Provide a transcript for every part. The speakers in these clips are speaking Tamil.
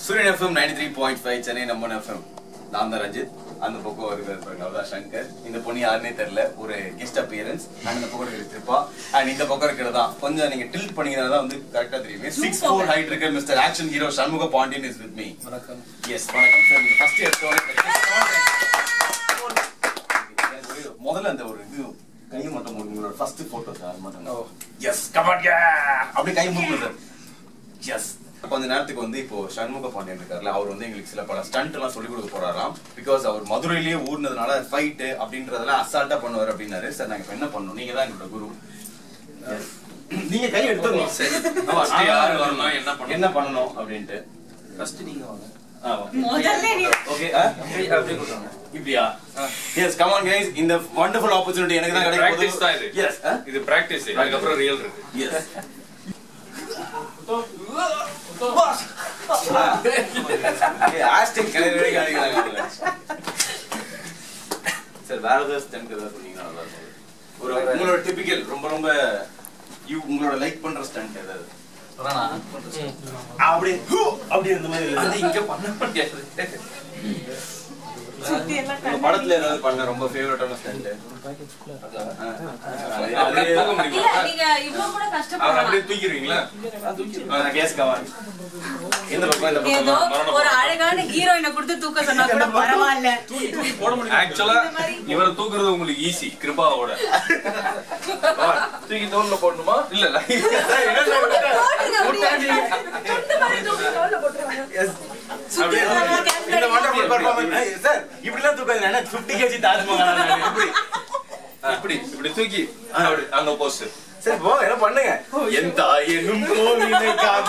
சூரியன் FM ninety three point five Chennai number FM நான் தான் ரஞ்சித் அந்த பக்கம் இருக்கிறது பாருங்க அவர்தான் சங்கர் இந்த பொண்ணு யாருன்னே தெரியல ஒரு கெஸ்ட் அப்பியரன்ஸ் அண்ட் இந்த பக்கம் இருக்கிறது திருப்பா அண்ட் இந்த பக்கம் இருக்கிறது தான் கொஞ்சம் நீங்க டில்ட் பண்ணீங்கன்னா தான் வந்து கரெக்டா தெரியும் சிக்ஸ் ஃபோர் ஹைட் இருக்க mister action hero Shanmuga Pandian is with me வணக்கம் எஸ் வணக்கம் சார் நீங்க ஃபர்ஸ்ட் எடுத்தோட முதல்ல அந்த ஒரு இது கை மட்டும் உங்களோட ஃபர்ஸ்ட் போட்டோ சார் மட்டும் ஓ. எஸ் கமாட் அப்படியே கை மூவ்மெண்ட் சார் எஸ் கொஞ்ச நேரத்துக்கு வந்து இப்போ சண்முக பாண்டியன் இருக்காருல்ல அவர் வந்து எங்களுக்கு சில பல ஸ்டண்ட் எல்லாம் சொல்லி கொடுக்க போறாராம் பிகாஸ் அவர் மதுரையிலேயே ஊர்னதுனால ஃபைட் அப்படின்றதெல்லாம் அசால்ட்டா பண்ணுவார் அப்படின்னாரு சார் நாங்க இப்ப என்ன பண்ணணும் நீங்க தான் எங்களோட குரு நீங்க கை எடுத்துடணும் சரி. ஆமா, First நான் யாரு தான் வரணும், என்ன பண்ணணும்? என்ன பண்ணணும் அப்படின்ட்டு ஃபர்ஸ்ட் நீங்க வாங்க முதல்ல நீ ஓகே அப்படியே அப்படியே கொடுங்க இப்படியா எஸ் கம் ஆன் கைஸ் இந்த வண்டர்ஃபுல் ஆப்பர்சூனிட்டி எனக்கு தான் கிடைக்க Practice தான் இது. எஸ் இது பிராக்டிஸ் அதுக்கப்புறம் ரியல் இருக்கு எஸ் ஆஸ்டிங் கலைஞரே காணிக்கிறாங்க சார் வேற ஏதாவது ஸ்டென்ட் ஏதாவது சொன்னீங்கன்னா நல்லா இருக்கும் ஒரு உங்களோட டிபிக்கல் ரொம்ப ரொம்ப யூ உங்களோட லைக் பண்ற ஸ்டண்ட் ஏதாவது அப்படியே ஹூ, அப்படி இந்த மாதிரி அது ஏதாவது. இங்க பண்ண முடியாது சுத்தி எல்லாம் உங்க படத்துல ஏதாவது பண்ண ரொம்ப ஃபேவரட்டான ஸ்டண்ட் அப்படியே தூக்க முடியுமா இல்ல நீங்க இவ்வளவு கூட அவர் கஷ்டப்படலாம் அப்படியே தூக்கிடுவீங்களா கேஸ் கவான் இந்த பக்கம் இந்த ஏதோ பக்கம் ஒரு அழகான ஹீரோயினை கொடுத்து தூக்க சொன்னா கூட பரவாயில்ல போட முடியும் ஆக்சுவலா இந்த மாதிரி. இவரை தூக்குறது உங்களுக்கு ஈஸி கிருபாவோட தூக்கி தோல்ல போடணுமா இல்ல இல்ல போடுங்க அப்படியே. தொண்டு மாதிரி தூக்கி தோள்ல போட்டுருவாங்க. சுத்தி எல்லாம் இந்த calculate wonderful performance. சார் இப்படிலாம் தூக்காதீங்க என்ன 50 kg தாஜ்மஹால் நான் இப்படி இப்படி இப்படி தூக்கி அப்படி அங்க போஸ் சரி போ என்ன பண்ணுங்க என் தாயெனும் கோவிலுக்காக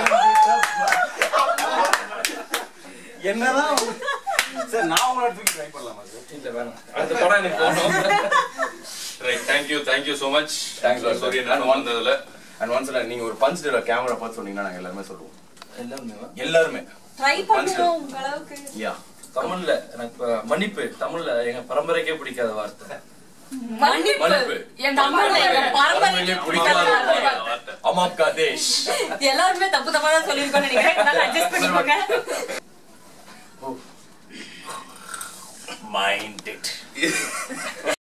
என்னதான் சார் நான் உங்களோட தூக்கி ட்ரை பண்ணலாமா சார் இல்ல வேணாம் அடுத்த படம் எனக்கு போகணும் right thank you thank you so much Thanks a lot, sir. சூரியன் நான் வந்ததுல அண்ட் ஒன்ஸ்ல நீங்க ஒரு பஞ்ச் டேல கேமரா பார்த்து சொன்னீங்கன்னா நாங்க எல்லாருமே சொல்லுவோம் எல்லாருமே எல்லாருமே try பண்ணுவோம் உங்க அளவுக்கு யா தமிழ்ல எனக்கு இப்ப மன்னிப்பு தமிழ்ல எங்க பரம்பரைக்கே பிடிக்காத வார்த்தை மன்னிப்பு மன்னிப்பு. என் தமிழ்ல எங்க பரம்பரைக்கு பிடிக்காத வார்த்தை. அமாப்கா தேஷ் எல்லாருமே தப்பு தப்பா தான் சொல்லிருக்கோம்னு நினைக்கிறேன் அட்ஜஸ்ட் பண்ணிக்கோங்க மைண்ட் இட்